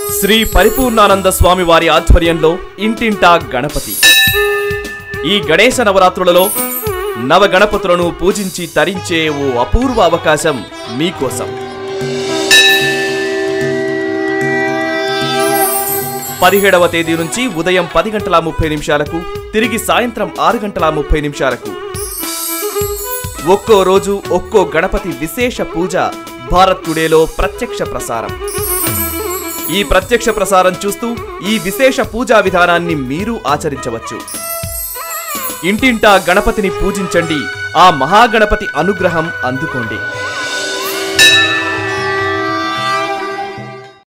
శ్రీ పరిపూర్ణానంద స్వామి వారి ఆధ్వర్యంలో ఇంటింటా గణపతి ఈ గణేశ నవరాత్రులలో నవ గణపతులను పూజించి తరించే ఓ అపూర్వ అవకాశం మీకోసం పదిహేడవ తేదీ నుంచి ఉదయం పది గంటల ముప్పై నిమిషాలకు తిరిగి సాయంత్రం ఆరు గంటల ముప్పై నిమిషాలకు ఒక్కో రోజు ఒక్కో గణపతి విశేష పూజ భారత్ టుడేలో ప్రత్యక్ష ప్రసారం ఈ ప్రత్యక్ష ప్రసారం చూస్తూ ఈ విశేష పూజా విధానాన్ని మీరు ఆచరించవచ్చు ఇంటింటా గణపతిని పూజించండి ఆ మహాగణపతి అనుగ్రహం అందుకోండి